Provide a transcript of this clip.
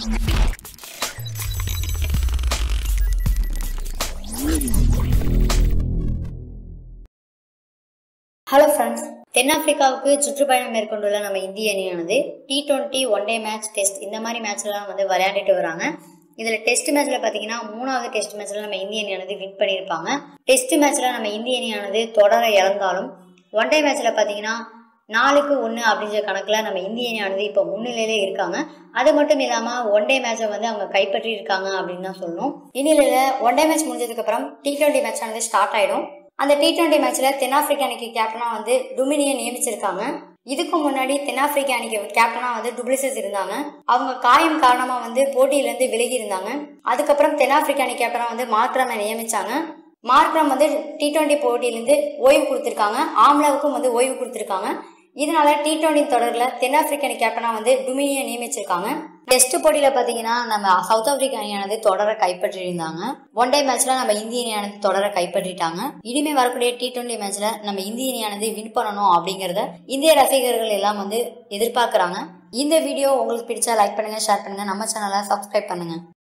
hello friends தென்னாப்பிரிக்காவுக்கு சுற்றுப்பயணம் மேற்கொண்டுள்ள நம்ம இந்திய அணியானது T twenty one day match test இந்த மாதிரி மேட்ச்லாம் வந்து விளையாடிட்டு வராங்க இதில் டெஸ்ட் மேட்ச்சில் பார்த்தீங்கன்னா மூணாவது டெஸ்ட் மேட்ச்சில் நம்ம இந்திய அணியானது வின் பண்ணியிருப்பாங்க டெஸ்ட் மேட்ச்சில் நம்ம இந்திய அணியானது தொடர இழந்தாலும் ஒன் டே மேட்ச்சில் பார்த்தீங்கன்னா நாலுக்கு ஒன்று அப்படின்ற கணக்கில் நம்ம இந்திய அணியானது இப்போ முன்னிலையிலே இருக்காங்க அது மட்டும் இல்லாமல் ஒன் டே மேட்சை வந்து அவங்க கைப்பற்றி இருக்காங்க அப்படின்னு தான் சொல்லணும் இந்நிலையில் ஒன் டே மேட்ச் முடிஞ்சதுக்கப்புறம் டி டுவெண்ட்டி மேட்ச் ஆனது ஸ்டார்ட் ஆகிடும் அந்த டி டுவெண்ட்டி மேட்ச்ல தென்னாப்பிரிக்கா அணிக்கு கேப்டனா வந்து டுமினியை நியமிச்சிருக்காங்க இதுக்கு முன்னாடி தென்னாப்பிரிக்கா அணிக்கு கேப்டனா வந்து டுப்ளிசஸ் இருந்தாங்க அவங்க காயம் காரணமா வந்து போட்டியில இருந்து விலகி இருந்தாங்க அதுக்கப்புறம் தென்னாப்பிரிக்கா அணி கேப்டனா வந்து மார்க்ரமை நியமிச்சாங்க மார்க்ரம் வந்து டி டுவெண்ட்டி போட்டியிலிருந்து ஓய்வு கொடுத்திருக்காங்க ஆம்லாவுக்கும் வந்து ஓய்வு கொடுத்திருக்காங்க இதனால டி டுவெண்ட்டி தொடர்ல தென்னாப்பிரிக்க அணி கேப்டனா வந்து டுமினியை நியமிச்சிருக்காங்க டெஸ்ட் போட்டியில பாத்தீங்கன்னா நம்ம சவுத் ஆப்பிரிக்கா அணியானது தொடர கைப்பற்றி இருந்தாங்க ஒன் டே மேட்ச்ல நம்ம இந்திய அணியானது தொடர கைப்பற்றிட்டாங்க இனிமே வரக்கூடிய டி டுவெண்ட்டி மேட்ச்ல நம்ம இந்திய அணியானது வின் பண்ணணும் அப்படிங்கறத இந்திய ரசிகர்கள் எல்லாம் வந்து எதிர்பார்க்கறாங்க இந்த வீடியோ உங்களுக்கு பிடிச்சா லைக் பண்ணுங்க ஷேர் பண்ணுங்க நம்ம சேனலை சப்ஸ்கிரைப் பண்ணுங்க